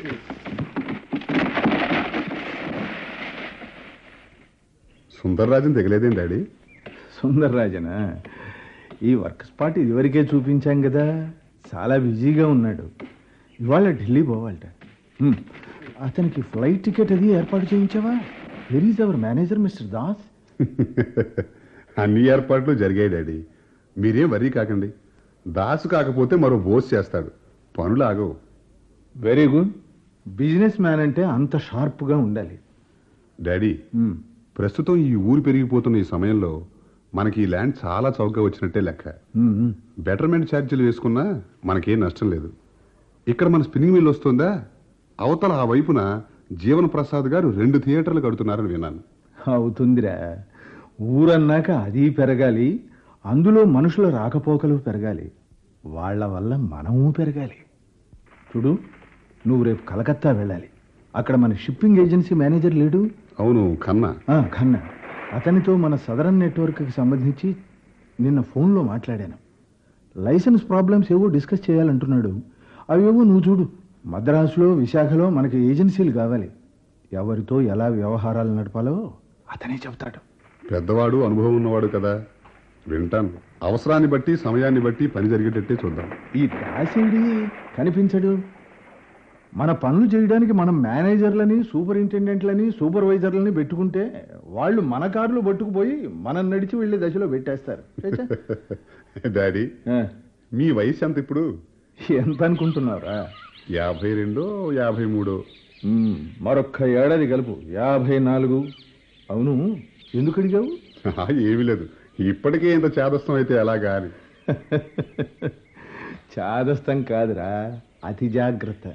Sundarrajan దిగలేదేం daddy సుందర్రాజనా ఈ work spot ఇదివరకే చూపించాం కదా చాలా బిజీగా ఉన్నాడు ఇవాళ ఢిల్లీ పోవాలట హ్మ్. అతనికి ఫ్లైట్ టికెట్ అది ఏర్పాటు చేయించావా where is our manager mister Das అన్ని ఏర్పాట్లు జరిగాయి డాడీ మీరేం వరీ కాకండి దాసు కాకపోతే మరో బోస్ చేస్తాడు పనులు ఆగవు వెరీ గుడ్ బిజినెస్ మ్యాన్ అంటే అంత షార్ప్గా ఉండాలి డాడీ హ్మ్. ప్రస్తుతం ఈ ఊరు పెరిగిపోతున్న ఈ సమయంలో మనకి ఈ ల్యాండ్ చాలా చౌకగా వచ్చినట్టే లెక్క హ్మ్, హ్మ్. బెటర్మెంట్ ఛార్జీలు వేసుకున్నా మనకేం నష్టం లేదు ఇక్కడ మన స్పిన్నింగ్ మిల్ వస్తుందా అవతల ఆ వైపున జీవన్ ప్రసాద్ గారు రెండు థియేటర్లు కడుతున్నారని విన్నాను అవుతుందిరా ఊరన్నాక అది పెరగాలి అందులో మనుషుల రాకపోకలు పెరగాలి వాళ్ళ వల్ల మనము పెరగాలి చూడు నువ్వు రేపు కలకత్తా వెళ్ళాలి అక్కడ మన షిప్పింగ్ ఏజెన్సీ మేనేజర్ లేడు అవును కన్నా ఆ, ఖన్నా అతనితో మన సదరన్ నెట్వర్క్కి సంబంధించి నిన్న ఫోన్లో మాట్లాడాను లైసెన్స్ ప్రాబ్లమ్స్ ఏవో డిస్కస్ చేయాలంటున్నాడు అవేవో నువ్వు చూడు మద్రాసులో విశాఖలో మనకి ఏజెన్సీలు కావాలి ఎవరితో ఎలా వ్యవహారాలు నడపాలో అతనే చెబుతాడు పెద్దవాడు అనుభవం ఉన్నవాడు కదా వింటాను అవసరాన్ని బట్టి సమయాన్ని బట్టి పని జరిగేటట్టే చూద్దాం ఈ దాసిడి కనిపించడు మన పనులు చేయడానికి మనం మేనేజర్లని సూపరింటెండెంట్లని సూపర్వైజర్లని పెట్టుకుంటే వాళ్ళు మన కార్లు పట్టుకుపోయి మనం నడిచి వెళ్ళే దశలో పెట్టేస్తారు చచ్చా. డాడీ ఆ, మీ వయసు ఎంత ఇప్పుడు ఎంత అనుకుంటున్నారా యాభై రెండో యాభై మూడో మ్మ్, మరొక్క ఏడాది కలుపు యాభై నాలుగు అవును ఎందుకు అడిగావు ఆహా, ఏమీ లేదు ఇప్పటికే ఇంత చేదస్తం అయితే ఎలాగా అని చాదస్తం కాదురా అతి జాగ్రత్త